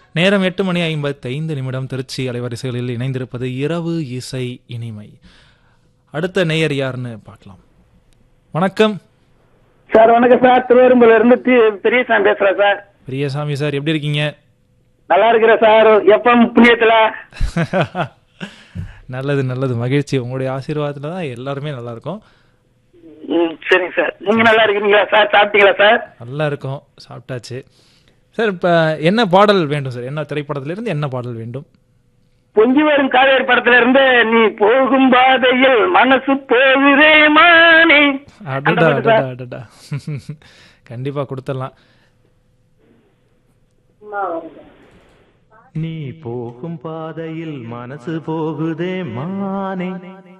நேரம் எட்டு மணி ஐம்பத்தைந்து நிமிடம் திருச்சி அலைவரிசைகளில் இணைந்திருப்பது இரவு இசை இனிமை அடுத்த நேயர் யாருன்னு பார்க்கலாம் வணக்கம் சார் வணக்கம் சார் திருவெரும்புல இருந்து தி- பெரியசாமி பேசுறேன் சார் பிரியசாமி சார் எப்படி இருக்கீங்க நல்லா இருக்கிறேன் சார் எப்பம் புண்ணியத்துல நல்லது நல்லது மகிழ்ச்சி உங்களுடைய ஆசீர்வாதத்துல தான் எல்லாருமே நல்லா இருக்கும் ம், சரிங்க சார் நீங்க நல்லா இருக்கீங்களா சார் சாப்பிட்டீங்களா சார் நல்லா இருக்கும் சாப்பிட்டாச்சு சார் இப்போ என்ன பாடல் வேண்டும் சார் என்ன திரைப்படத்திலிருந்து என்ன பாடல் வேண்டும் பொங்கி வரும் காவேரி படத்துல இருந்து நீ போகும் பாதையில் மனசு போகுதே மானே அந்த அடடா பாட்டு அடடா சார். அடடா கண்டிப்பா கொடுத்துடலாம் நீ போகும் பாதையில் மனசு போகுதே மானே